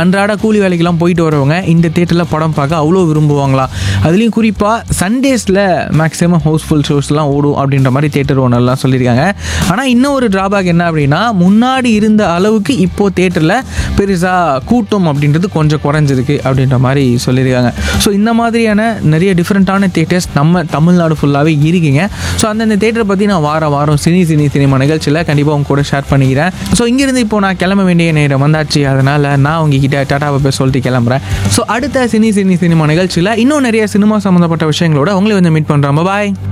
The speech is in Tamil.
அன்றாட கூலி வேலைக்கெல்லாம் போயிட்டு வரவங்க இந்த தேட்டரில் படம் பார்க்க அவ்வளோ விரும்புவாங்களா அதுலேயும் குறிப்பாக சண்டேஸில் மேக்ஸிமம் ஹவுஸ்ஃபுல் ஷோஸ்லாம் ஓடும் அப்படின்ற மாதிரி தேட்டர் ஓனர்லாம் சொல்லியிருக்காங்க ஆனால் இன்னும் ஒரு ட்ராபேக் என்ன அப்படின்னா முன்னாடி இருந்த அளவுக்கு இப்போது தேட்டரில் பெருசாக கூட்டம் அப்படின்றது கொஞ்சம் குறைஞ்சிருக்கு அப்படின்ற மாதிரி சொல்லியிருக்காங்க ஸோ இந்த மாதிரியான நிறைய டிஃப்ரெண்ட்டான தேட்டர்ஸ் நம்ம தமிழ்நாடு ஃபுல்லாகவே இருக்குங்க ஸோ அந்தந்த தேட்டரை பற்றி நான் வார வாரம் சினி சினி சினிமா நிகழ்ச்சியில் கண்டிப்பாக உங்க கூட ஷேர் பண்ணிக்கிறேன் ஸோ இங்கேருந்து இப்போ நான் கிளம்ப வேண்டிய நேரம் வந்தாச்சு அதனால் நான் உங்ககிட்ட டாட்டாவை போய் சொல்லிட்டு கிளம்புறேன் ஸோ அடுத்த சினி சினி சினிமா நிகழ்ச்சியில் இன்னும் நிறைய சினிமா சம்மந்தப்பட்ட விஷயங்களோட உங்களை வந்து மீட் பண்ணுறோம் பாய்